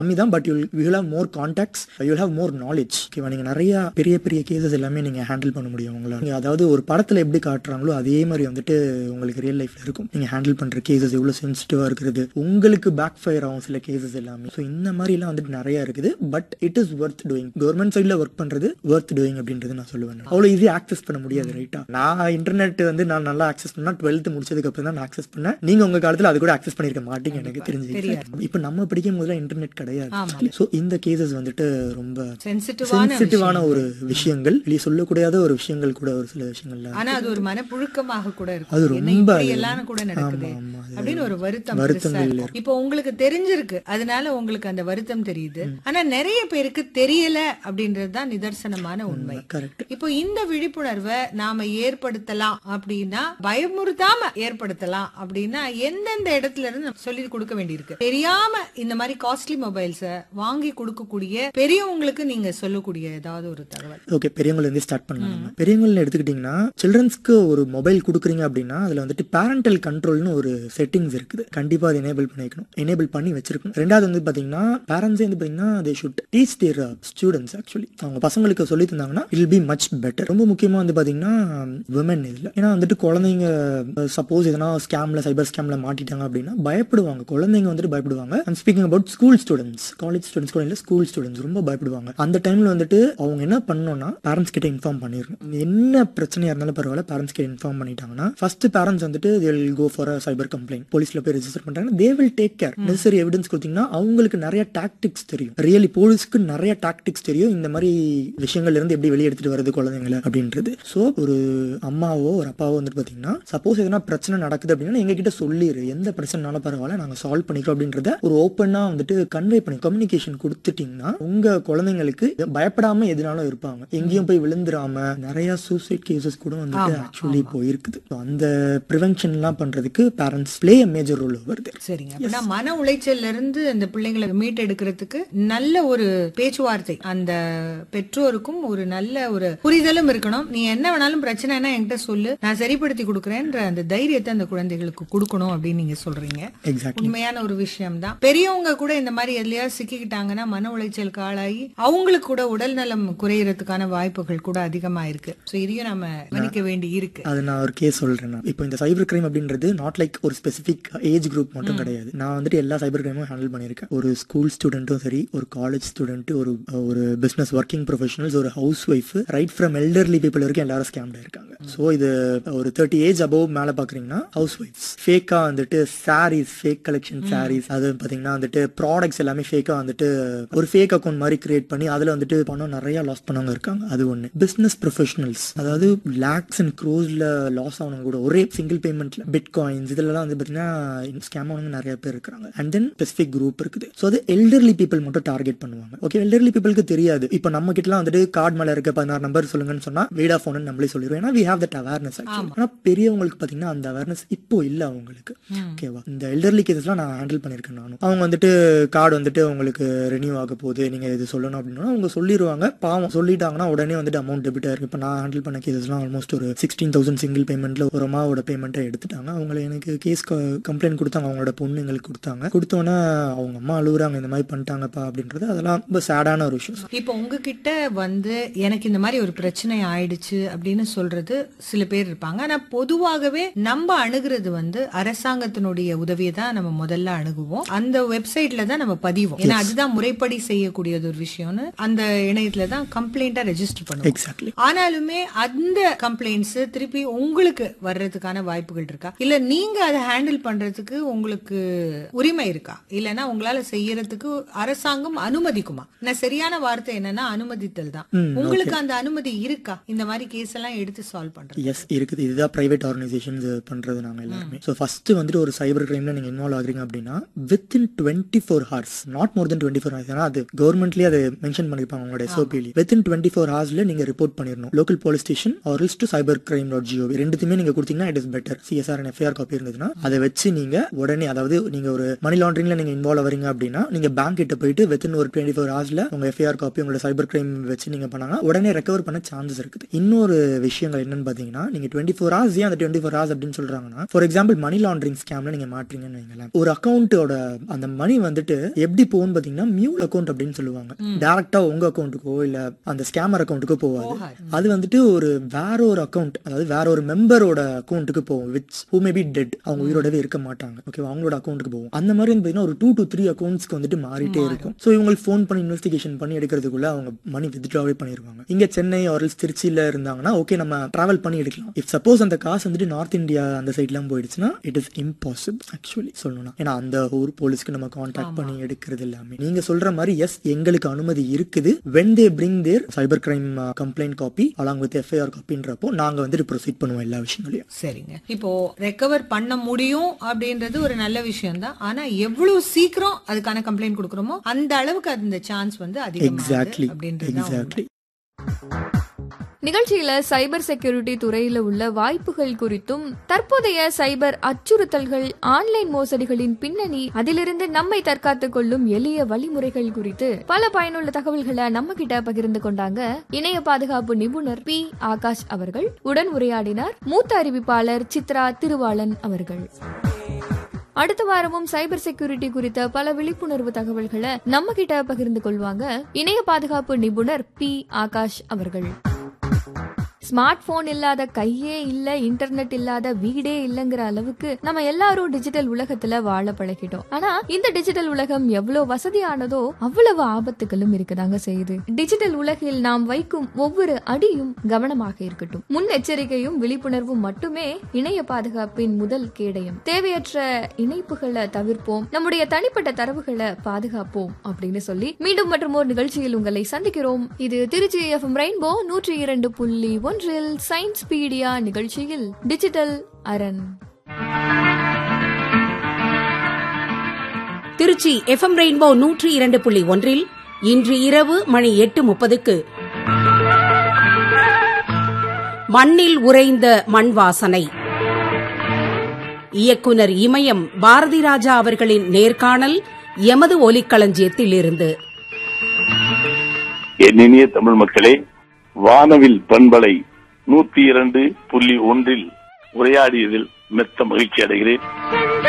கம்மி தான் but you'll will have more contacts you'll have more knowledge ஓகேவா நீங்க நிறைய பெரிய பெரிய கேசஸ் எல்லாமே நீங்க ஹேண்டில் பண்ண முடியும் உங்களால நீங்க அதாவது ஒரு படத்துல எப்படி காட்டுறாங்களோ அதே மாதிரி வந்துட்டு உங்களுக்கு ரியல் லைஃப்ல இருக்கும் நீங்க ஹேண்டில் பண்ற கேசஸ் எவ்வளவு சென்சிட்டிவா இருக்கிறது உங்களுக்கு பேக் ஃபயர் ஆகும் சில கேசஸ் எல்லாமே ஸோ இந்த மாதிரி எல்லாம் வந்துட்டு நிறைய இருக்குது but it is worth doing government சைட்ல ஒர்க் பண்றது ஒர்த் டூயிங் அப்படின்றது நான் சொல்லுவேன் அவ்வளோ ஈஸியாக ஆக்சஸ் பண்ண முடியாது ரைட்டா நான் இன்டர்நெட் வந்து நான் நல்லா ஆக்சஸ் பண்ணா டுவெல்த் முடிச்சதுக்கு அப்புறம் தான் நான் ஆக்சஸ் பண்ணேன் நீங்க உங்க காலத்துல அது கூட ஆக்சஸ் பண்ணிருக்க மாட்டீங்க எனக்கு தெரிஞ்சு இப்போ நம்ம படிக்கும் போதுல இன்டர்நெட் கிடையாது ஸோ இந்த கேசஸ் வந்துட்டு ரொம்ப சென்சிட்டிவான சென்சிட்டிவான ஒரு விஷயங்கள் வெளியே சொல்லக்கூடாத ஒரு விஷயங்கள் கூட ஒரு சில விஷயங்கள்ல ஆனா அது ஒரு மனப்புழுக்கமாக கூட இருக்கும் அது என்ன ரொம்ப இப்படி எல்லாம் கூட நடக்குது ஆமா, ஆமா. அது அப்படின்னு ஒரு வருத்தம் வருத்தங்கள் பெருசா இருக்கும். இப்போ உங்களுக்கு தெரிஞ்சிருக்கு அதனால உங்களுக்கு அந்த வருத்தம் தெரியுது ஆனா நிறைய பேருக்கு தெரியல அப்படின்றது தான் நிதர்சனமான உண்மை கரெக்ட் இப்போ இந்த விழிப்புணர்வை நாம ஏற்படுத்தலாம் அப்படின்னா பயமுறுத்தாம ஏற்படுத்தலாம் அப்படின்னா எந்தெந்த இடத்துல இருந்து நம்ம சொல்லி கொடுக்க வேண்டியிருக்கு தெரியாம இந்த மாதிரி காஸ்ட்லி மொபைல்ஸ வாங்கி கொடுக்கக்கூடிய பெரியவங்களுக்கு நீங்க சொல்லக்கூடிய ஏதாவது ஒரு தகவல் ஓகே பெரியவங்கல இருந்து ஸ்டார்ட் பண்ணலாம் நம்ம. பெரியவங்கள்னு எடுத்துக்கிட்டீங்கன்னா சில்ட்ரன்ஸ்க்கு ஒரு மொபைல் கொடுக்குறீங்க அப்படின்னா அதுல வந்துட்டு பேரண்டல் கண்ட்ரோல்னு ஒரு செட்டிங்ஸ் இருக்குது கண்டிப்பா அதை எனேபிள் பண்ணி வைக்கணும் எனேபிள் பண்ணி வச்சிருக்கணும் ரெண்டாவது வந்து பாத்தீங்கன்னா பேரண்ட்ஸே வந்து பாத்தீங்கன்னா they should teach their students actually அவங்க பசங்களுக்கு சொல்லி தந்தாங்கன்னா இல் பி மச் பெட்டர் ரொம்ப முக்கியமா வந்து பாத்தீங்கன்னா விமன் இதுல ஏன்னா வந்துட்டு குழந்தைங்க சப்போஸ் எதனா ஸ்கேம்ல சைபர் ஸ்கேம்ல மாட்டிட்டாங்க அப்படின்னா பயப்படுவாங்க குழந்தைங்க வந்துட்டு பயப்படுவாங்க I'm speaking about school students college students கூட இல்ல ஸ்கூல் ஸ்டூடெண்ட்ஸ் ரொம்ப பயப்படுவாங்க அந்த டைம்ல வந்துட்டு அவங்க என்ன பண்ணணும்னா பேரண்ட்ஸ் கிட்ட இன்ஃபார்ம் பண்ணிடணும் என்ன பிரச்சனையா இருந்தாலும் பரவாயில்ல பேரண்ட்ஸ் கிட்ட இன்ஃபார்ம் பண்ணிட்டாங்கன்னா ஃபர்ஸ்ட் பேரண்ட்ஸ் வந்துட்டு they will go for cyber complaint போலீஸ்ல போய் ரெஜிஸ்டர் பண்றாங்க they will take care necessary evidence கொடுத்தீங்கன்னா அவங்களுக்கு நிறைய டாக்டிக்ஸ் தெரியும் ரியலி போலீஸ்க்கு நிறைய டாக்டிக்ஸ் தெரியும் இந்த மாதிரி விஷயங்கள்ல இருந்து எப்படி வெளியே எடுத்துட்டு வருது குழந்தைங்களை அப்படின்றது ஸோ ஒரு அம்மாவோ ஒரு அப்பாவோ வந்துட்டு பாத்தீங்கன்னா சப்போஸ் எதனா பிரச்சனை நடக்குது அப்படின்னா எங்க கிட்ட சொல்லிடு எந்த பிரச்சனைனாலும் பரவாயில்ல நாங்க சால்வ் பண்ணிக்கிறோம் அப்படின்றத ஒரு ஓப்பனா வந்துட்டு கன்வே பண்ணி கம்யூனிகேஷன் கொடுத்துட்டீங்கன்னா உங்க குழந்தைங்களுக்கு பயப்படாம எதுனாலும் இருப்பாங்க எங்கேயும் போய் விழுந்துராம நிறைய சூசைட் கேசஸ் கூட வந்துட்டு ஆக்சுவலி இப்போ இருக்குது So, அந்த ப்ரிவென்ஷன் எல்லாம் பண்றதுக்கு பேரண்ட்ஸ் பிளே மேஜர் ரோல் வருது சரிங்க அப்படின்னா மன உளைச்சல்ல இருந்து அந்த பிள்ளைங்களை மீட் எடுக்கிறதுக்கு நல்ல ஒரு பேச்சுவார்த்தை அந்த பெற்றோருக்கும் ஒரு நல்ல ஒரு புரிதலும் இருக்கணும் நீ என்ன வேணாலும் பிரச்சனைனா என்கிட்ட சொல்லு நான் சரிப்படுத்தி கொடுக்குறேன்ற அந்த தைரியத்தை அந்த குழந்தைகளுக்கு கொடுக்கணும் அப்படின்னு நீங்க சொல்றீங்க எக்ஸாக்ட்லி உண்மையான ஒரு விஷயம் தான் பெரியவங்க கூட இந்த மாதிரி எதுலயாவது சிக்கிக்கிட்டாங்கன்னா மன உளைச்சலுக்கு ஆளாகி அவங்களுக்கு கூட உடல் நலம் குறையறதுக்கான வாய்ப்புகள் கூட அதிகமா இருக்கு சோ இதையும் நம்ம கவனிக்க வேண்டி இருக்கு அது நான் ஒரு கேஸ் சொல்றேன் நான். இப்போ இந்த சைபர் கிரைம் அப்படின்றது நாட் லைக் ஒரு ஸ்பெசிபிக் ஏஜ் குரூப் மட்டும் கிடையாது நான் வந்துட்டு எல்லா சைபர் கிரைமும் ஹேண்டில் பண்ணியிருக்கேன் ஒரு ஸ்கூல் ஸ்டூடெண்ட்டும் சரி ஒரு காலேஜ் ஸ்டூடெண்ட் ஒரு ஒரு பிசினஸ் ஒர்க்கிங் ப்ரொஃபஷனல்ஸ் ஒரு housewife right from elderly people வரைக்கும் எல்லாரும் ஸ்கேம்ல இருக்காங்க ஸோ இது ஒரு தேர்ட்டி ஏஜ் அபவ் மேலே பாக்குறீங்கன்னா ஹவுஸ் ஒய்ஃப்ஸ் ஃபேக்கா வந்துட்டு சாரீஸ் ஃபேக் கலெக்ஷன் சாரீஸ் அது பாத்தீங்கன்னா வந்துட்டு ப்ராடக்ட்ஸ் எல்லாமே ஃபேக்கா வந்துட்டு ஒரு ஃபேக் அக்கௌண்ட் மாதிரி கிரியேட் பண்ணி அதுல வந்துட்டு பணம் நிறைய லாஸ் பண்ணவங்க இருக்காங்க அது ஒண்ணு பிசினஸ் ப்ரொஃபஷனல்ஸ் அதாவது லேக்ஸ் அண்ட் க்ரோஸ்ல லாஸ் ஆனவங்க கூட ஒரே சிங்கிள் பேமெண்ட்ல பிட் காயின்ஸ் இதெல்லாம் வந்து பாத்தீங்கன்னா ஸ்கேம் ஆனவங்க நிறைய பேர் இருக்காங்க அண்ட் தென் ஸ்பெசிபிக் குரூப் இருக்குது ஸோ அது எல்டர்லி பீப்புள் மட்டும் டார்கெட் பண்ணுவாங்க ஓகே எல்டர்லி பீப்புளுக்கு தெரியாது இப்போ நம்ம கிட்டலாம் வந்துட்டு கார்டு மேல இருக்க பதினாறு நம்பர் சொல்லுங்கன்னு சொன்னா வீடா ஃபோன் நம்மளே சொல்லிடுவோம் ஏன்னா வி ஹேவ் தட் அவேர்னஸ் ஆனா பெரியவங்களுக்கு பாத்தீங்கன்னா அந்த அவேர்னஸ் இப்போ இல்ல அவங்களுக்கு ஓகேவா இந்த எல்டர்லி கேசஸ்லாம் நான் ஹேண்டில் பண்ணிருக்கேன் நானும் அவங்க வந்துட்டு கார்டு வந்துட்டு உங்களுக்கு ரெனியூ ஆக போகுது நீங்க இது சொல்லணும் அப்படின்னா அவங்க சொல்லிடுவாங்க பாவம் சொல்லிட்டாங்கன்னா உடனே வந்துட்டு அமௌண்ட் டெபிட் ஆயிருக்கு இப்போ நான் ஹேண்டில் பண்ண கேசஸ்லாம் ஆல்மோஸ்ட் ஒரு சிக்ஸ்டீன் தௌசண்ட் சிங்கிள் பேமெண்ட்ல ஒரு அம்மாவோட பேமெண்ட்டை எடுத்துட்டாங்க அவங்கள எனக்கு கேஸ் கம்ப்ளைண்ட் கொடுத்தாங்க அவங்களோட பொண்ணு எங்களுக்கு கொடுத்தாங்க கொடுத்தோன்னே அவங்க அம்மா அழுகுறாங்க இந்த மாதிரி பண்ணிட்டாங்கப்பா அப்படின்றது அதெல்லாம் ரொம்ப சேடான ஒரு விஷயம் இப்போ உங்ககிட்ட வந்து எனக்கு இந்த மாதிரி ஒரு பிரச்சனை ஆயிடுச்சு அப்படின்னு சொல்றது சில பேர் இருப்பாங்க ஆனா பொதுவாகவே நம்ம அணுகிறது வந்து அரசாங்கத்தினுடைய உதவியை தான் நம்ம முதல்ல அணுகுவோம் அந்த வெப்சைட்ல தான் நம்ம பதிவோம் ஏன்னா அதுதான் முறைப்படி செய்யக்கூடியது ஒரு விஷயம்னு அந்த இணையத்துல தான் கம்ப்ளைண்டா ரெஜிஸ்டர் பண்ணுவோம் எக்ஸாக்ட்லி ஆனாலுமே அந்த கம்ப்ளைண்ட்ஸ் திருப்பி உங்களுக்கு வர்றதுக்கான வாய்ப்புகள் இருக்கா இல்ல நீங்க அதை ஹேண்டில் பண்றதுக்கு உங்களுக்கு உரிமை இருக்கா இல்லனா உங்களால செய்யறதுக்கு அரசாங்கம் அனுமதிக்குமா நான் சரியான வார்த்தை என்னன்னா அனுமதித்தல் தான் உங்களுக்கு அந்த அனுமதி இருக்கா இந்த மாதிரி கேஸ் எல்லாம் எடுத்து சால்வ் பண்றது எஸ் இருக்குது இதுதான் பிரைவேட் ஆர்கனைசேஷன்ஸ் பண்றது நாங்க எல்லாருமே ஸோ ஃபர்ஸ்ட் வந்துட்டு ஒரு சைபர் கிரைம்ல நீங்க இன்வால்வ் ஆகுறீங்க அப்படின்னா within twenty four hours not more then twenty four hours ஏன்னா அது கவர்மெண்ட்லேயே அது மென்ஷன் பண்ணிருப்பாங்க உங்களோட எஸ்ஓபிலி வித் இன் டுவெண்ட்டி ஃபோர் ஹவர்ஸ்ல நீங்க ரிப்போர்ட் பண்ணிடணும் local police station or to cyber crime dot G O V ரெண்டுத்துமே நீங்க கொடுத்தீங்கன்னா it is better CSR FIR copy இருந்ததுன்னா அதை வச்சு நீங்க உடனே அதாவது நீங்க ஒரு மணி லாண்டரிங்ல நீங்க இன்வால்வ் வரீங்க அப்படின்னா நீங்க பேங்க் கிட்ட போயிட்டு வித்தின் ஒரு டுவெண்ட்டி ஃபோர் ஹவர்ஸ்ல உங்க எஃப்ஐஆர் காப்பி உங்களோட சைபர் கிரைம் வச்சு நீங்க பண்ணாங்க உடனே ரெக்கவர் பண்ண சான்சஸ் இருக்குது இன்னொரு விஷயங்கள் என்னன்னு பாத்தீங்கன்னா நீங்க டுவெண்ட்டி ஃபோர் ஹவர்ஸ் ஏன் அந்த டுவெண்ட்டி ஃபோர் ஹவர்ஸ் அப்படின்னு சொல்றாங்கன்னா ஃபார் எக்ஸாம்பிள் மணி லாண்டரிங் ஸ்கேம்ல நீங்க மாற்றீங்கன்னு வைங்களேன் ஒரு அக்கௌண்ட்டோட அந்த மணி வந்துட்டு எப்படி எப்படி போகும்னு பாத்தீங்கன்னா மியூல் அக்கௌண்ட் அப்படின்னு சொல்லுவாங்க டேரக்டா உங்க அக்கௌண்ட்டுக்கோ இல்ல அந்த ஸ்கேமர் அக்கௌண்ட்டுக்கோ போகாது அது வந்துட்டு ஒரு வேற ஒரு அக்கௌண்ட் அதாவது வேற ஒரு மெம்பரோட அக்கௌண்ட்டுக்கு போகும் which who may be dead அவங்க உயிரோடவே இருக்க மாட்டாங்க ஓகே அவங்களோட அக்கௌண்ட்டுக்கு போகும் அந்த மாதிரி வந்து பாத்தீங்கன்னா ஒரு டூ டு த்ரீ அக்கௌண்ட்ஸ்க்கு வந்துட்டு மாறிட்டே இருக்கும் ஸோ இவங்களுக்கு ஃபோன் பண்ணி இன்வெஸ்டிகேஷன் பண்ணி எடுக்கிறதுக்குள்ள அவங்க மணி வித்ட்ராவே பண்ணிடுவாங்க இங்க சென்னை ஆர்எல்ஸ் திருச்சியில இருந்தாங்கன்னா ஓகே நம்ம டிராவல் பண்ணி எடுக்கலாம் இஃப் சப்போஸ் அந்த காசு வந்துட்டு நார்த் இந்தியா அந்த சைட்லாம் போயிடுச்சுன்னா இட் இஸ் இம்பாசிபிள் ஆக்சுவலி சொல்லணும்னா ஏன்னா அந்த ஊர் போலீஸ்க்கு நம்ம கான்டாக்ட் பண்ணி எடுக்கிறது எல்லாமே நீங்க சொல்ற மாதிரி எஸ் எங்களுக்கு அனுமதி இருக்குது when they bring their cyber crime complaint copy along with FIR காப்பின்றப்போ நாங்க வந்துட்டு ப்ரொசீட் பண்ணுவோம் எல்லா விஷயங்களையும் சரிங்க இப்போ ரெக்கவர் பண்ண முடியும் அப்படின்றது ஒரு நல்ல விஷயம் தான் ஆனா எவ்வளவு சீக்கிரம் அதுக்கான கம்ப்ளைண்ட் கொடுக்கறோமோ அந்த அளவுக்கு அந்த சான்ஸ் வந்து அதிகமாகுது எக்ஸாக்ட்லி அப்படின்றது தான் உண்மை. எக்ஸாக்ட்லி நிகழ்ச்சியில சைபர் செக்யூரிட்டி துறையில உள்ள வாய்ப்புகள் குறித்தும் தற்போதைய சைபர் அச்சுறுத்தல்கள் ஆன்லைன் மோசடிகளின் பின்னணி அதிலிருந்து நம்மை தற்காத்துக் கொள்ளும் எளிய வழிமுறைகள் குறித்து பல பயனுள்ள தகவல்களை நம்ம கிட்ட பகிர்ந்து கொண்டாங்க இணைய பாதுகாப்பு நிபுணர் பி ஆகாஷ் அவர்கள் உடன் உரையாடினார் மூத்த அறிவிப்பாளர் சித்ரா திருவாளன் அவர்கள் அடுத்த வாரமும் சைபர் செக்யூரிட்டி குறித்த பல விழிப்புணர்வு தகவல்களை நம்ம கிட்ட பகிர்ந்து கொள்வாங்க இணைய பாதுகாப்பு நிபுணர் பி ஆகாஷ் அவர்கள் ஸ்மார்ட் போன் இல்லாத கையே இல்ல இன்டர்நெட் இல்லாத வீடே இல்லங்கிற அளவுக்கு நம்ம எல்லாரும் டிஜிட்டல் உலகத்துல வாழ பழகிட்டோம் ஆனா இந்த டிஜிட்டல் உலகம் எவ்வளவு வசதியானதோ அவ்வளவு ஆபத்துகளும் இருக்குதாங்க செய்யுது டிஜிட்டல் உலகில் நாம் வைக்கும் ஒவ்வொரு அடியும் கவனமாக இருக்கட்டும் முன்னெச்சரிக்கையும் விழிப்புணர்வும் மட்டுமே இணைய பாதுகாப்பின் முதல் கேடயம் தேவையற்ற இணைப்புகளை தவிர்ப்போம் நம்முடைய தனிப்பட்ட தரவுகளை பாதுகாப்போம் அப்படின்னு சொல்லி மீண்டும் மற்றும் ஒரு நிகழ்ச்சியில் உங்களை சந்திக்கிறோம் இது திருச்சி எஃப்எம் ரெயின்போ நூற்றி இரண்டு புள்ளி ஒன்றில் சயின்ஸ் பீடியா நிகழ்ச்சியில் டிஜிட்டல் அரண் திருச்சி எஃப்எம் ரெயின்போ நூற்றி இரண்டு புள்ளி ஒன்றில் இன்று இரவு மணி எட்டு முப்பதுக்கு மண்ணில் உறைந்த மண் வாசனை இயக்குனர் இமயம் பாரதி ராஜா அவர்களின் நேர்காணல் எமது ஒலிக்களஞ்சியத்தில் இருந்து என் இனிய தமிழ் மக்களே வானவில் பண்பலை நூத்தி இரண்டு புள்ளி ஒன்றில் உரையாடியதில் மெத்த மகிழ்ச்சி அடைகிறேன்